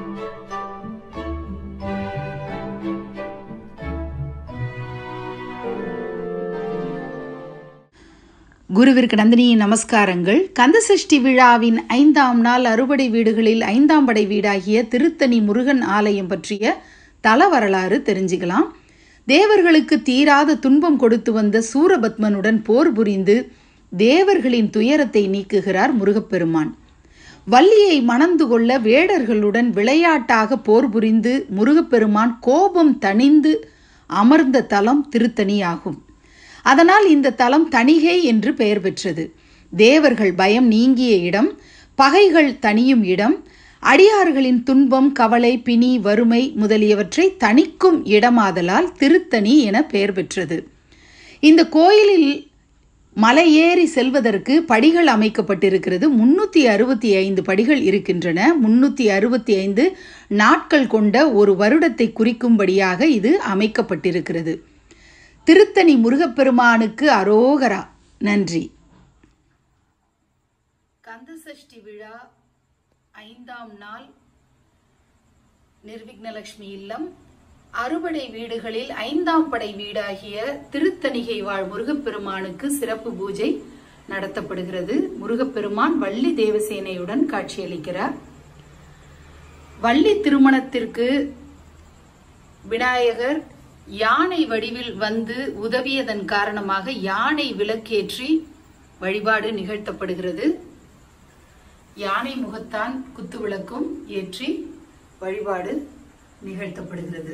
குருவிற்கு நந்தினியின் நமஸ்காரங்கள் கந்தசஷ்டி விழாவின் ஐந்தாம் நாள் அறுபடை வீடுகளில் ஐந்தாம் படை வீடாகிய திருத்தணி முருகன் ஆலயம் பற்றிய தல வரலாறு தெரிஞ்சுக்கலாம் தேவர்களுக்கு தீராத துன்பம் கொடுத்து வந்த சூரபத்மனுடன் போர் புரிந்து தேவர்களின் துயரத்தை நீக்குகிறார் முருகப்பெருமான் வள்ளியை மணந்து கொள்ள வேடர்களுடன் விளையாட்டாக போர் புரிந்து முருகப்பெருமான் கோபம் தணிந்து அமர்ந்த தலம் திருத்தணி ஆகும் அதனால் இந்த தலம் தணிகை என்று பெயர் பெற்றது தேவர்கள் பயம் நீங்கிய இடம் பகைகள் தணியும் இடம் அடியார்களின் துன்பம் கவலை பிணி வறுமை முதலியவற்றை தணிக்கும் இடமாதலால் திருத்தணி என பெயர் பெற்றது இந்த கோயிலில் மலையேறி செல்வதற்கு படிகள் அமைக்கப்பட்டிருக்கிறது முன்னூற்றி அறுபத்தி ஐந்து படிகள் இருக்கின்றன முன்னூற்றி அறுபத்தி ஐந்து நாட்கள் கொண்ட ஒரு வருடத்தை குறிக்கும்படியாக இது அமைக்கப்பட்டிருக்கிறது திருத்தணி முருகப்பெருமானுக்கு அரோகரா நன்றி கந்தசஷ்டி விழா ஐந்தாம் நாள் நிர்விக்னலட்சுமி இல்லம் அறுபடை வீடுகளில் ஐந்தாம் படை வீடாகிய திருத்தணிகை வாழ் முருகப்பெருமானுக்கு சிறப்பு பூஜை நடத்தப்படுகிறது முருகப்பெருமான் வள்ளி தேவசேனையுடன் காட்சியளிக்கிறார் வள்ளி திருமணத்திற்கு விநாயகர் யானை வடிவில் வந்து உதவியதன் காரணமாக யானை விளக்கேற்றி வழிபாடு நிகழ்த்தப்படுகிறது யானை முகத்தான் குத்து விளக்கும் ஏற்றி வழிபாடு நிகழ்த்தப்படுகிறது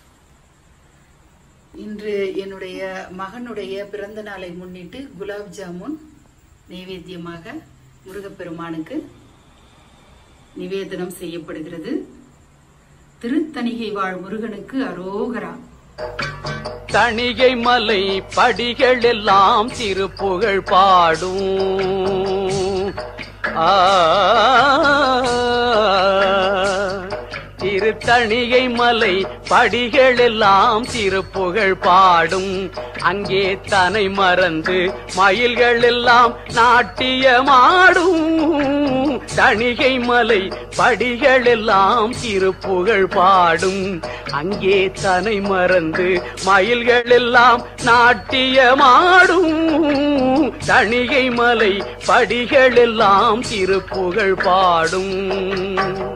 இன்று என்னுடைய மகனுடைய பிறந்த நாளை முன்னிட்டு குலாப் ஜாமுன் நைவேத்தியமாக முருகப்பெருமானுக்கு நிவேதனம் செய்யப்படுகிறது திருத்தணிகை வாழ் முருகனுக்கு அரோகரா தணிகை மலை படிகள் எல்லாம் திருப்புகழ் பாடும் ஆ திருத்தணிகை மலை படிகள் எல்லாம் திருப்புகழ் பாடும் அங்கே தனை மறந்து மயில்கள் எல்லாம் நாட்டியமாடும் தணிகை மலை படிகள் எல்லாம் திருப்புகழ் பாடும் அங்கே தனை மறந்து மயில்கள் எல்லாம் நாட்டியமாடும் தணிகை மலை படிகள் எல்லாம் திருப்புகழ் பாடும்